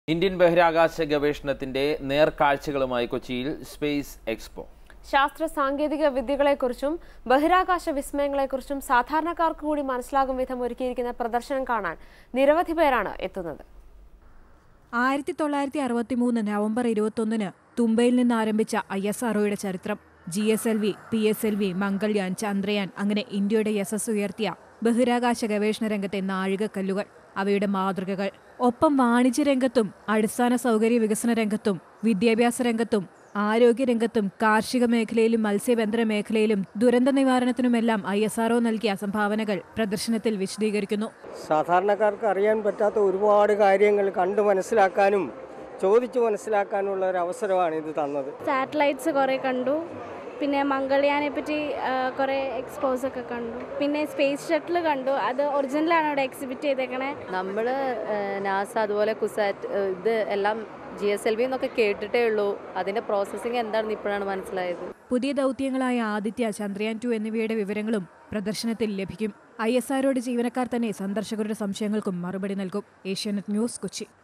Indian ബഹിരാകാശ ഗവേഷണത്തിന്റെ നേർക്കാഴ്ചകളുമായി കൊച്ചിയിൽ സ്പേസ് എക്സ്പോ ശാസ്ത്ര സാങ്കേതിക വിദ്യകളെക്കുറിച്ചും ബഹിരാകാശ വിസ്മയങ്ങളെക്കുറിച്ചും സാധാരണക്കാർക്ക് കൂടി മനസ്സിലാകും വിധം ഒരുക്കിയിരിക്കുന്ന പ്രദർശനം കാണാൻ നിരവധി പേരാണ് എത്തുന്നത് ആയിരത്തി തൊള്ളായിരത്തി അറുപത്തി മൂന്ന് നവംബർ ഇരുപത്തൊന്നിന് തുമ്പയിൽ നിന്ന് ആരംഭിച്ച ഐ എസ് ആർഒയുടെ ചരിത്രം G S L V P S L V Mangalyaan Chandrayaan അങ്ങനെ ഇന്ത്യയുടെ യശസ് ഉയർത്തിയ ബഹിരാകാശ ഗവേഷണ രംഗത്തെ നാഴികക്കല്ലുകൾ അവയുടെ മാതൃകകൾ ഒപ്പം വാണിജ്യ രംഗത്തും അടിസ്ഥാന സൗകര്യ വികസന രംഗത്തും വിദ്യാഭ്യാസ രംഗത്തും ആരോഗ്യ രംഗത്തും കാർഷിക മേഖലയിലും മത്സ്യബന്ധന മേഖലയിലും ദുരന്ത നിവാരണത്തിനുമെല്ലാം ഐ എസ് ആർഒ നൽകിയ സംഭാവനകൾ പ്രദർശനത്തിൽ വിശദീകരിക്കുന്നു സാധാരണക്കാർക്ക് അറിയാൻ പറ്റാത്ത ഒരുപാട് കാര്യങ്ങൾ കണ്ടു മനസ്സിലാക്കാനും ചോദിച്ചു മനസ്സിലാക്കാനുള്ള ഒരു അവസരമാണ് ഇത് തന്നത് സാറ്റലൈറ്റ്സ് കുറേ കണ്ടു പിന്നെ മംഗൾയാനെ പറ്റി ആ, കുറേ എക്സ്പോസ് ഒക്കെ കണ്ടു പിന്നെ സ്പേസ് ഷട്ടിൽ കണ്ടു അത് ഒറിജിനലാണ് അവിടെ എക്സിബിറ്റ് ചെയ്തേക്കണേ നമ്മൾ നാസ അതുപോലെ കുസാറ്റ് ഏഹ് ഇത് എല്ലാം ജി എസ് എൽ വി എന്നൊക്കെ കേട്ടിട്ടേ ഉള്ളൂ അതിൻ്റെ പ്രോസസ്സിങ് എന്താണെന്ന് ഇപ്പോഴാണ് മനസ്സിലായത് പുതിയ ദൗത്യങ്ങളായ ആദിത്യ ചന്ദ്രയാൻ ടു എന്നിവയുടെ വിവരങ്ങളും പ്രദർശനത്തിൽ ലഭിക്കും ഐ എസ് ആർഒയുടെ ജീവനക്കാർ തന്നെ സന്ദർശകരുടെ സംശയങ്ങൾക്കും മറുപടി നൽകും ഏഷ്യാനെറ്റ് ന്യൂസ് കൊച്ചി